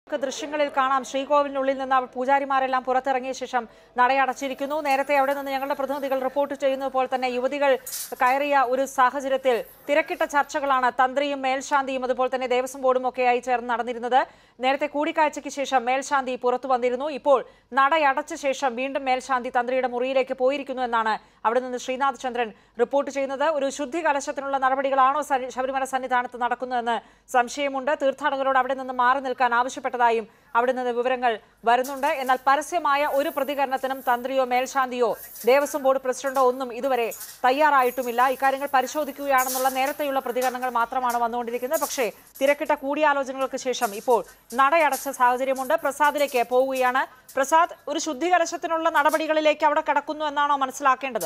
നമുക്ക് ദൃശ്യങ്ങളിൽ കാണാം ശ്രീകോവിലിനുള്ളിൽ നിന്ന് അവർ പൂജാരിമാരെല്ലാം പുറത്തിറങ്ങിയ ശേഷം നടയടച്ചിരിക്കുന്നു നേരത്തെ അവിടെ നിന്ന് ഞങ്ങളുടെ പ്രതിനിധികൾ റിപ്പോർട്ട് ചെയ്യുന്നത് പോലെ തന്നെ യുവതികൾ കയറിയ ഒരു സാഹചര്യത്തിൽ തിരക്കിട്ട ചർച്ചകളാണ് തന്ത്രിയും മേൽശാന്തിയും അതുപോലെ തന്നെ ദേവസ്വം ബോർഡും ഒക്കെയായി ചേർന്ന് നടന്നിരുന്നത് നേരത്തെ കൂടിക്കാഴ്ചയ്ക്ക് ശേഷം മേൽശാന്തി പുറത്തു വന്നിരുന്നു ഇപ്പോൾ നടയടച്ച ശേഷം വീണ്ടും മേൽശാന്തി തന്ത്രിയുടെ മുറിയിലേക്ക് പോയിരിക്കുന്നു എന്നാണ് അവിടെ നിന്ന് ശ്രീനാഥ് ചന്ദ്രൻ റിപ്പോർട്ട് ചെയ്യുന്നത് ഒരു ശുദ്ധി കലശത്തിനുള്ള നടപടികളാണോ സരി- ശബരിമല സന്നിധാനത്ത് നടക്കുന്നതെന്ന് സംശയമുണ്ട് തീർത്ഥാടകരോട് അവിടെ നിന്ന് മാറി നിൽക്കാൻ ആവശ്യപ്പെട്ടതായും അവിടെ നിന്ന് വിവരങ്ങൾ വരുന്നുണ്ട് എന്നാൽ പരസ്യമായ ഒരു പ്രതികരണത്തിനും തന്ത്രിയോ മേൽശാന്തിയോ ദേവസ്വം ബോർഡ് പ്രസിഡന്റോ ഒന്നും ഇതുവരെ തയ്യാറായിട്ടുമില്ല ഇക്കാര്യങ്ങൾ പരിശോധിക്കുകയാണെന്നുള്ള നേരത്തെയുള്ള പ്രതികരണങ്ങൾ മാത്രമാണ് വന്നുകൊണ്ടിരിക്കുന്നത് പക്ഷേ തിരക്കിട്ട കൂടിയാലോചനകൾക്ക് ശേഷം ഇപ്പോൾ നടയടച്ച സാഹചര്യമുണ്ട് പ്രസാദിലേക്ക് പോവുകയാണ് പ്രസാദ് ഒരു ശുദ്ധികലശത്തിനുള്ള നടപടികളിലേക്ക് അവിടെ കടക്കുന്നു എന്നാണോ മനസ്സിലാക്കേണ്ടത്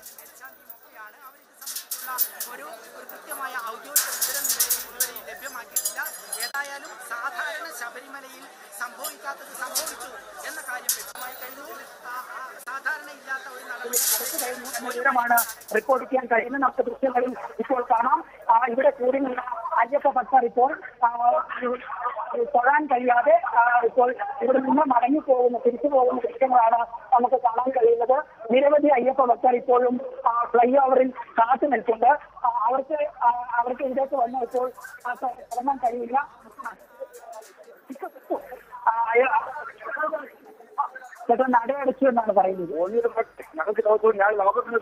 ഒരു ഒരു കൃത്യമായ ഔദ്യോഗിക വിവരം ഇതുവരെ ഇതുവരെ ലഭ്യമാക്കിയിട്ടില്ല ഏതായാലും സാധാരണ ശബരിമലയിൽ സംഭവിക്കാത്തത് സംഭവിച്ചു എന്ന കാര്യം വ്യക്തമായി കഴിഞ്ഞു ആ, ആ, സാധാരണ ഇല്ലാത്ത ഒരു നടപടി അടുത്ത് കഴിഞ്ഞു എന്ന വിവരമാണ് റിപ്പോർട്ട് ചെയ്യാൻ കഴിയുന്നത് നമുക്ക് ദൃശ്യങ്ങളിൽ ഇപ്പോൾ കാണാം ആ, ഇവിടെ കൂടി നിന്ന അയ്യപ്പ ഭക്തർ ഇപ്പോൾ ആ, തൊഴാൻ കഴിയാതെ ആ, ഇപ്പോൾ ഇവിടെ നിന്ന് മടങ്ങി പോകുന്ന തിരിച്ചു പോകുന്ന ദൃശ്യങ്ങളാണ് നമുക്ക് കാണാൻ കഴിയുന്നത് നിരവധി അയ്യപ്പ ഭക്തർ ഇപ്പോഴും ഫ്ലൈ ഓവറിൽ കാത്തു നിൽക്കുന്നുണ്ട് ആ, അവർക്ക് ആ, അവർക്ക് ഇവിടേക്ക് വന്ന് ഇപ്പോൾ ആ, ഇറങ്ങാൻ കഴിയില്ല ആ, അയ- ചേട്ടാ നടയടച്ചു എന്നാണ് പറയുന്നത് ഞങ്ങൾക്ക് ലോകത്തോട് ഞാൻ ലോകത്തിന്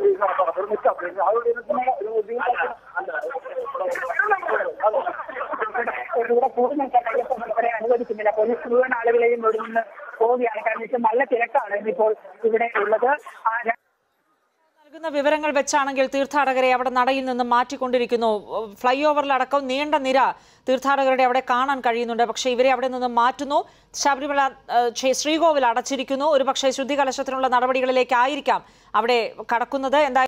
ഇവിടെ കൂടുതൽ കഴിയപ്പെട്ടവരെ അനുവദിക്കുന്നില്ല പോലീസ് മുഴുവൻ ആളുകളെയും ഇവിടെ നിന്ന് പോവുകയാണ് കാരണം ഇപ്പോൾ നല്ല തിരക്കാണ് ഇന്നിപ്പോൾ ഇവിടെ ഉള്ളത് ആ, ര- നൽകുന്ന വിവരങ്ങൾ വെച്ചാണെങ്കിൽ തീർത്ഥാടകരെ അവിടെ നടയിൽ നിന്ന് മാറ്റിക്കൊണ്ടിരിക്കുന്നു ഫ്ലൈ ഓവറിലടക്കം നീണ്ട നിര തീർത്ഥാടകരുടെ അവിടെ കാണാൻ കഴിയുന്നുണ്ട് പക്ഷേ ഇവരെ അവിടെ നിന്ന് മാറ്റുന്നു ശബരിമല ഏഹ്, ശ്രീ- ശ്രീകോവിൽ അടച്ചിരിക്കുന്നു ഒരുപക്ഷെ ശുദ്ധികലശത്തിനുള്ള നടപടികളിലേക്കായിരിക്കാം അവിടെ കടക്കുന്നത് എന്തായാലും